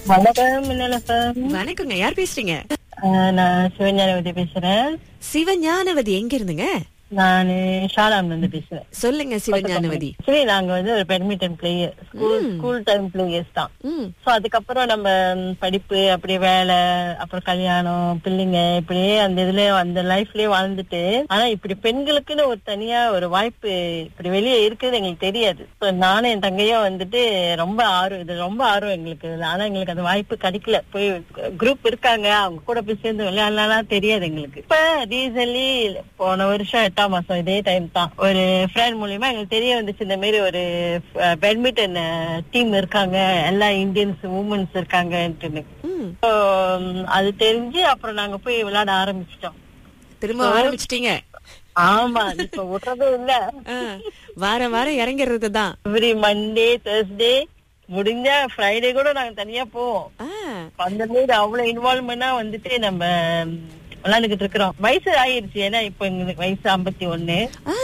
வணக்கம் மின்னலசம் வணக்கங்க யார் பேசுறீங்க நான் சிவஞானவதி பேசுறேன் சிவஞானவதி எங்க இருந்துங்க நானு ஷாலாம்ல இருந்து பேசுறேன் சொல்லுங்க சிவஞானவதி சரி நாங்க வந்து ஒரு badminton player school school time players தான் ம் சோ அதுக்கப்புறம் நம்ம ம், படிப்பு அப்படி வேலை அப்புறம் கல்யாணம் பிள்ளைங்க இப்படியே அந்த இதுல அந்த லைஃப்லயே வாழ்ந்துட்டு ஆனா இப்படி பெண்களுக்குன்னு ஒரு தனியா ஒரு வாய்ப்பு இப்படி வெளியே இருக்குது எங்களுக்கு தெரியாது So, நானும் என் தங்கையும் வந்துட்டு ரொம்ப ஆர்வம் இது ரொம்ப ஆர்வம் எங்களுக்கு இதுல. ஆனா எங்களுக்கு அந்த வாய்ப்பு கிடைக்கல போய் குரூப் இருக்காங்க அவங்க கூட போய் சேர்ந்து விளையாடலாம் தெரியாது எங்களுக்கு இப்ப ரீசன்லி போன வருஷம் எட்டாம் மாசம் இதே டைம் தான் ஒரு ஃப்ரெண்ட் மூலியமா எங்களுக்கு தெரிய வந்துச்சு இந்த மாதிரி ஒரு பேட்மிண்டன் டீம் இருக்காங்க எல்லா இந்தியன்ஸ் உமன்ஸ் இருக்காங்கன்ட்டுன்னு ம் So, ம், அது தெரிஞ்சு அப்புறம் நாங்க போய் விளையாட ஆரம்பிச்சிட்டோம் திரும்ப ஆரம்பிச்சிட்டீங்க ஆமா இப்ப விடுறதே இல்ல ஆ, வாரம் வாரம் இறங்கிறது தான் எவ்ரி மண்டே தேர்ஸ்டே முடிஞ்சா ஃப்ரைடே கூட நாங்க தனியா போவோம் அந்த மாதிரி அவ்வளவு இன்வால்வ்மெண்டா வந்துட்டு நம்ம ம், விளையாண்டுகிட்டு இருக்கிறோம் வயசு ஆயிருச்சு ஏன்னா இப்ப எங்களுக்கு வயசு ஐம்பத்தி ஒண்ணு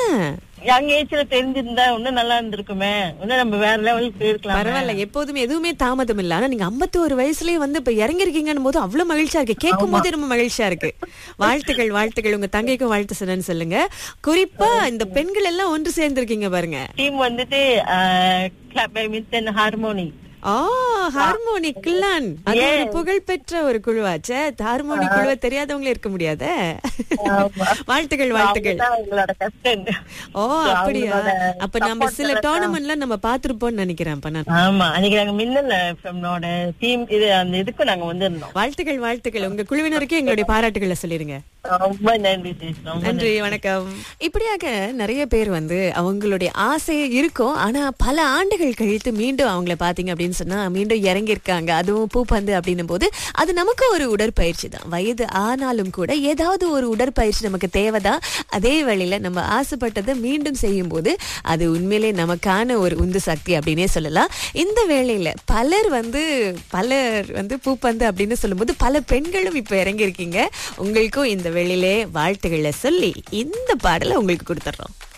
யங் ஏஜ்ல தெரிஞ்சிருந்தா இன்னும் நல்லா இருந்திருக்குமே இன்னும் நம்ம வேற லெவலுக்கு போயிருக்கலாம் பரவாயில்ல எப்போதுமே எதுவுமே தாமதம் இல்ல ஆனா நீங்க 51 வயசுலயே வந்து இப்ப இறங்கிருக்கீங்கன்னு போது அவ்வளவு மகிழ்ச்சியா இருக்கு கேட்கும் போதே ரொம்ப மகிழ்ச்சியா இருக்கு வாழ்த்துக்கள் வாழ்த்துக்கள் உங்க தங்கைக்கும் வாழ்த்து சொன்னேன்னு சொல்லுங்க குறிப்பா இந்த பெண்கள் எல்லாம் ஒன்று சேர்ந்திருக்கீங்க பாருங்க டீம் வந்துட்டு கிளப் பேட்மிண்டன் ஹார்மோனி ஆ ஹார்மோனிக் கிளான் அது ஒரு புகழ்பெற்ற ஒரு குழுவாச்சே ஹார்மோனிக் குழுவை தெரியாதவங்களே இருக்க முடியாதே வாழ்த்துக்கள் வாழ்த்துக்கள் அவங்கதான் எங்களோட கஷ்டம் ஓ அப்படியா அப்ப நம்ம சில டோர்னமெண்ட்ல நம்ம பாத்திருப்போம்னு நினைக்கிறேன் அப்ப நான் ஆமா அன்னைக்கு நாங்க மின்னல் நம்மளோட டீம் இது அந்த இதுக்கு நாங்க வந்திருந்தோம் வாழ்த்துக்கள் வாழ்த்துக்கள் உங்க குழுவினருக்கு எங்களுடைய பாராட்டுகளை சொல்லிருங்க ரொம்ப நன்றி sis. ரொம்ப நன்றி வணக்கம் இப்படியாக நிறைய பேர் வந்து அவங்களுடைய ஆசை இருக்கும் ஆனா பல ஆண்டுகள் கழித்து மீண்டும் அவங்கள பாத்தீங்க அப்படின்னு சொன்னா மீண்டும் இறங்கி இருக்காங்க அதுவும் பூப்பந்து அப்படின்னும் போது அது நமக்கு ஒரு உடற்பயிற்சி தான் வயது ஆனாலும் கூட ஏதாவது ஒரு உடற்பயிற்சி நமக்கு தேவைதான் அதே வேளையில நம்ம ஆசைப்பட்டதை மீண்டும் செய்யும் போது அது உண்மையிலே நமக்கான ஒரு உந்து சக்தி அப்படின்னே சொல்லலாம் இந்த வேளையில பலர் வந்து பலர் வந்து பூப்பந்து அப்படின்னு சொல்லும்போது பல பெண்களும் இப்ப இறங்கி இருக்கீங்க உங்களுக்கும் இந்த வேளையிலே வாழ்த்துக்களை சொல்லி இந்த பாடலை உங்களுக்கு கொடுத்துட்றோம்